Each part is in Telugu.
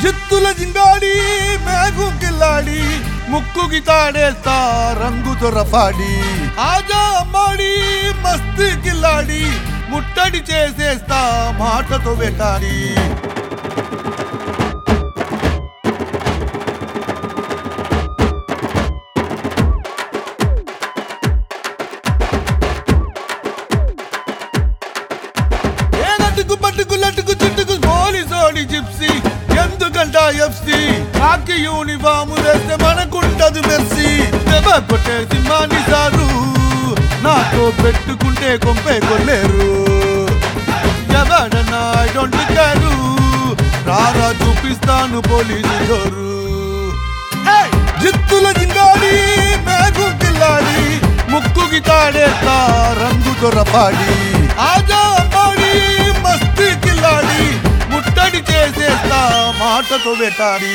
చిత్తుల జింగాడి మేఘు కిల్లాడి ముక్కుకి తాడేస్తా రంగు దొరపాడి ఆజా అమ్మాడి మస్తు కిల్లాడి ముట్టడి చేసేస్తా మాటతో వెటాడి ఏ నటుకు పట్టుకు లట్టుకు చుట్టుకు పోలీసోడి జిప్సీ ఎందుకంట ఎఫ్సి కాకి యూనిఫాము వేస్తే మనకుంటది మెర్సీ దెబ్బ కొట్టే సింహాన్ని సారు నాతో పెట్టుకుంటే కొంపే కొల్లేరు ఎవడన్నా ఐ డోంట్ కేరు రారా చూపిస్తాను పోలీసు జోరు జిత్తుల జింగాడి మేఘు కిల్లాడి ముక్కుకి తాడేస్తా రంగు దొరపాడి ఆజా అమ్మాడి మస్తు కిల్లాడి ముట్టడి చేసేస్తా మాటతో వెటాడి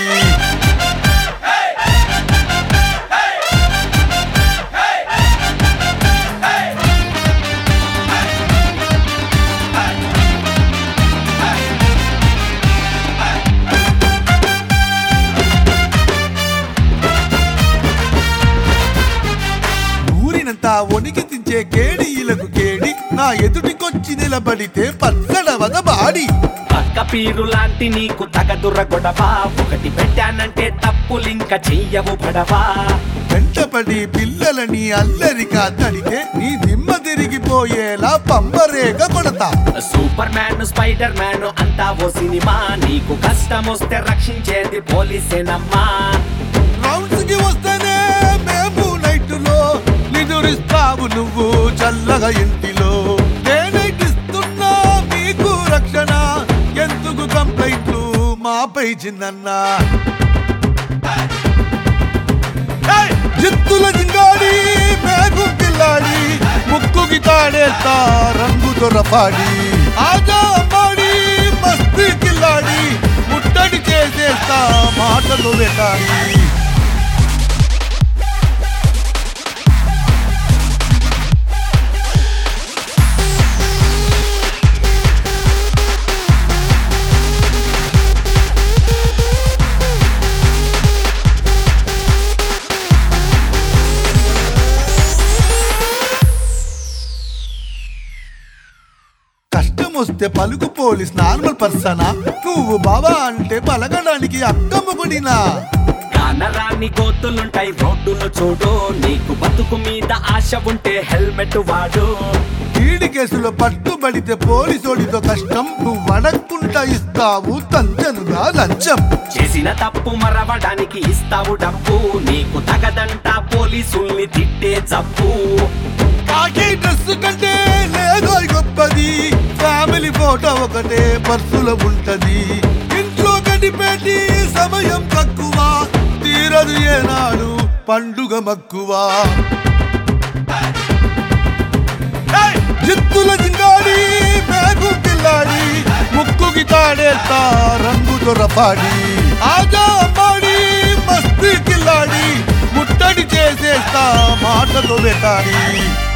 ఊరినంతా వణికి తించే కేడీలకు కేడి నా ఎదుటికొచ్చి నిలబడితే పచ్చడవద బాడి పక్క పీరు లాంటి నీకు తగదుర గొడవా ఒకటి పెట్టానంటే తప్పులింక చెయ్యవు పడవా వెంటపడి పిల్లలని అల్లరిగా తడితే నీ దిమ్మ తిరిగిపోయేలా పంపరేగ కొడతా సూపర్ మ్యాన్ స్పైడర్ మ్యాన్ అంతా ఓ సినిమా నీకు కష్టం వస్తే రక్షించేది పోలీసేనమ్మా రౌండ్స్ కి వస్తేనే మేము నైట్లో నిదురిస్తావు నువ్వు చల్లగా ఇంటిలో ఏ నైట్ ఇస్తున్నా మీకు రక్షణ ఎందుకు కంప్లైంట్లు మాపై చిన్నన్నా ఏయ్! జిత్తుల జింగాడి మేఘు పిల్లాడి ముక్కుకి తాడేస్తా రంగు దొరపాడి ఆజా అమ్మాడి మస్తు కిల్లాడి ముట్టడి చేసేస్తా మాటలు వెటాడి కష్టం వస్తే పలుకు పోలీస్ నార్మల్ పర్సనా నువ్వు బాబా అంటే పలకడానికి అక్కమ్మకుడినా కానరాని గోతులుంటాయి రోడ్డును చూడు నీకు బతుకు మీద ఆశ ఉంటే హెల్మెట్ వాడు ఈడి కేసులో పట్టుబడితే పోలీసోడితో కష్టం నువ్వు అడగకుండా ఇస్తావు తంచనుగా లంచం చేసిన తప్పు మరవడానికి ఇస్తావు డబ్బు నీకు తగదంట పోలీసుల్ని తిట్టే జబ్బు కాకి డ్రెస్ కంటే లేదో గొప్పది ఫ్యామిలీ ఫోటో ఒకటే పర్సులో ఉంటది ఇంట్లో గడిపేటి సమయం తక్కువ తీరదు ఏనాడు పండుగ మక్కువ ఏయ్! జిత్తుల జింగాడి మేఘు పిల్లాడి ముక్కుకి తాడేస్తా రంగు దొరపాడి ఆజా అమ్మాడి మస్తు కిల్లాడి ముట్టడి చేసేస్తా మాటతో వెటాడి